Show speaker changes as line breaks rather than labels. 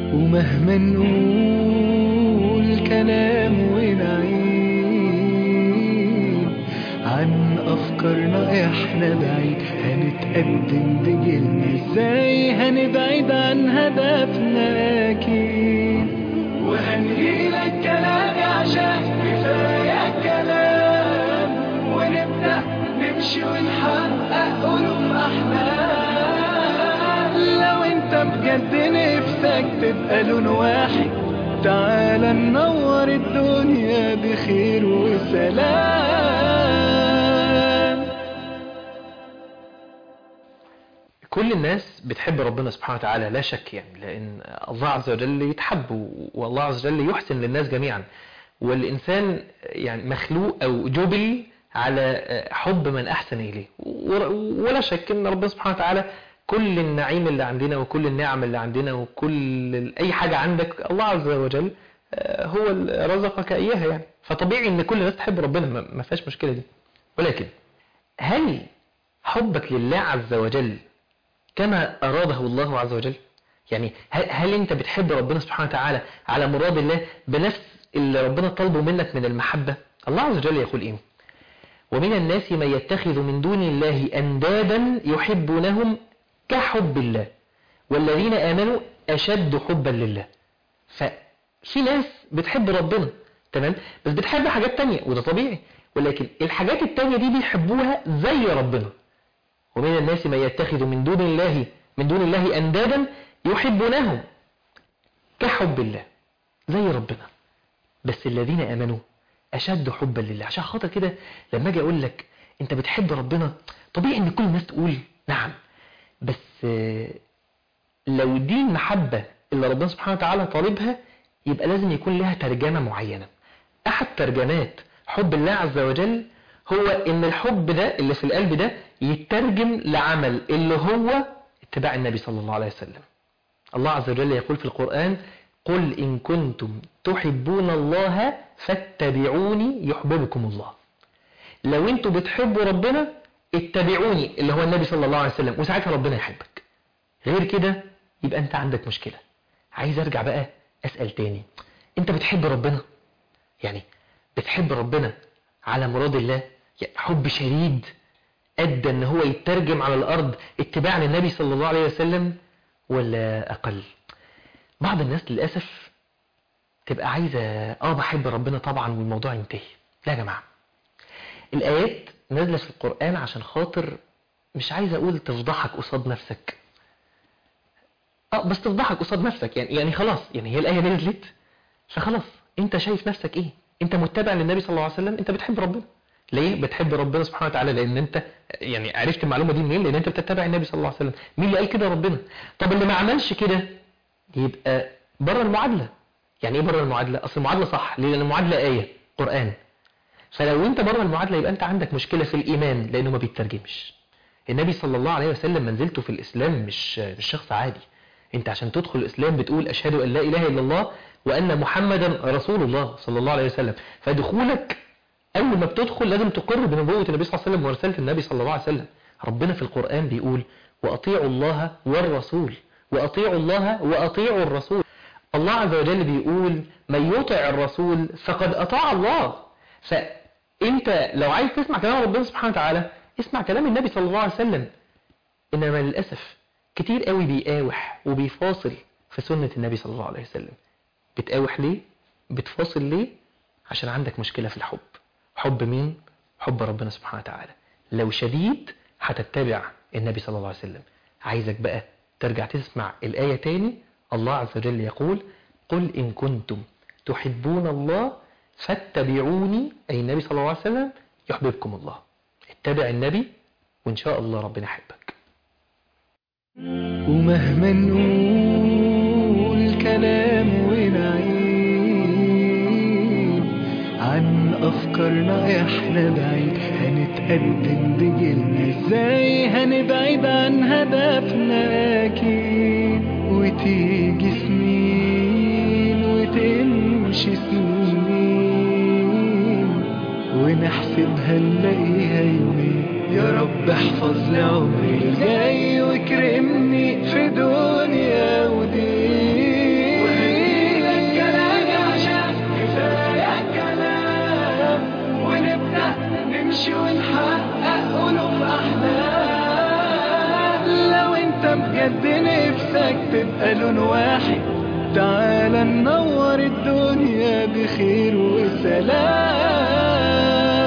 ومهما نقول كلام ونعيد عن أفكارنا إحنا بعيد هنتقدم بجيلنا إزاي هنبعد عن هدفنا أكيد وهنهيلك كلامي عشان كفاية كلام ونبدأ نمشي ونحقق ألوف أحلام لو أنت بجد نفسك تبقى لون واحد تعال ننور الدنيا بخير وسلام
كل الناس بتحب ربنا سبحانه وتعالى لا شك يعني لأن الله عز وجل يتحب والله عز وجل يحسن للناس جميعا والإنسان يعني مخلوق أو جبل على حب من أحسن إليه ولا شك أن ربنا سبحانه وتعالى كل النعيم اللي عندنا وكل النعم اللي عندنا وكل أي حاجة عندك الله عز وجل هو اللي رزقك إياها يعني فطبيعي أن كل الناس تحب ربنا ما فيهاش مشكلة دي ولكن هل حبك لله عز وجل كما أراده الله عز وجل يعني هل, هل أنت بتحب ربنا سبحانه وتعالى على مراد الله بنفس اللي ربنا طلبه منك من المحبة الله عز وجل يقول إيه ومن الناس من يتخذ من دون الله أندادا يحبونهم كحب الله والذين آمنوا أشد حبا لله ففي ناس بتحب ربنا تمام بس بتحب حاجات تانية وده طبيعي ولكن الحاجات التانية دي بيحبوها زي ربنا ومن الناس من يتخذ من دون الله من دون الله أندادا يحبونهم كحب الله زي ربنا بس الذين آمنوا أشد حبا لله عشان خاطر كده لما أجي أقول لك أنت بتحب ربنا طبيعي أن كل الناس تقول نعم بس لو دي المحبة اللي ربنا سبحانه وتعالى طالبها يبقى لازم يكون لها ترجمة معينة أحد ترجمات حب الله عز وجل هو ان الحب ده اللي في القلب ده يترجم لعمل اللي هو اتباع النبي صلى الله عليه وسلم الله عز وجل يقول في القرآن قل إن كنتم تحبون الله فاتبعوني يحببكم الله لو انتوا بتحبوا ربنا اتبعوني اللي هو النبي صلى الله عليه وسلم وساعتها ربنا يحبك غير كده يبقى انت عندك مشكلة عايز ارجع بقى اسأل تاني انت بتحب ربنا يعني بتحب ربنا على مراد الله يعني حب شديد أدى أن هو يترجم على الأرض اتباع للنبي صلى الله عليه وسلم ولا أقل بعض الناس للأسف تبقى عايزة آه بحب ربنا طبعا والموضوع ينتهي لا يا جماعة الآيات نازلة في القرآن عشان خاطر مش عايز أقول تفضحك قصاد نفسك اه بس تفضحك قصاد نفسك يعني يعني خلاص يعني هي الآية نزلت فخلاص انت شايف نفسك ايه انت متبع للنبي صلى الله عليه وسلم انت بتحب ربنا ليه بتحب ربنا سبحانه وتعالى لان انت يعني عرفت المعلومه دي منين لان انت بتتبع النبي صلى الله عليه وسلم مين اللي قال كده ربنا طب اللي ما عملش كده يبقى بره المعادله يعني ايه بره المعادله اصل المعادله صح ليه لان المعادله ايه قران فلو انت بره المعادله يبقى انت عندك مشكله في الايمان لانه ما بيترجمش النبي صلى الله عليه وسلم منزلته في الاسلام مش مش شخص عادي انت عشان تدخل الاسلام بتقول اشهد ان لا اله الا الله وأن محمدا رسول الله صلى الله عليه وسلم فدخولك أول ما بتدخل لازم تقر بنبوة النبي صلى الله عليه وسلم ورسالة النبي صلى الله عليه وسلم ربنا في القرآن بيقول وأطيعوا الله والرسول وأطيعوا الله وأطيعوا الرسول الله عز وجل بيقول من يطع الرسول فقد أطاع الله فأنت لو عايز تسمع كلام ربنا سبحانه وتعالى اسمع كلام النبي صلى الله عليه وسلم إنما للأسف كتير قوي بيقاوح وبيفاصل في سنة النبي صلى الله عليه وسلم بتقاوح ليه بتفاصل ليه عشان عندك مشكلة في الحب حب مين حب ربنا سبحانه وتعالى لو شديد هتتبع النبي صلى الله عليه وسلم عايزك بقى ترجع تسمع الآية تاني الله عز وجل يقول قل إن كنتم تحبون الله فاتبعوني أي النبي صلى الله عليه وسلم يحببكم الله اتبع النبي وإن شاء الله ربنا يحبك
ومهما نقول كلام ونعيد عن أفكارنا إحنا بعيد هنتقدم بجيلنا إزاي هنبعد عن هدفنا أكيد وتيجي سنين وتمشي سنين ونحسبها نلاقيها يومين يا رب احفظ لي عمري الجاي واكرمني في دنيا ودين نمشي ونحقق ألوف أحلام لو انت بجد نفسك تبقى لون واحد تعال ننور الدنيا بخير وسلام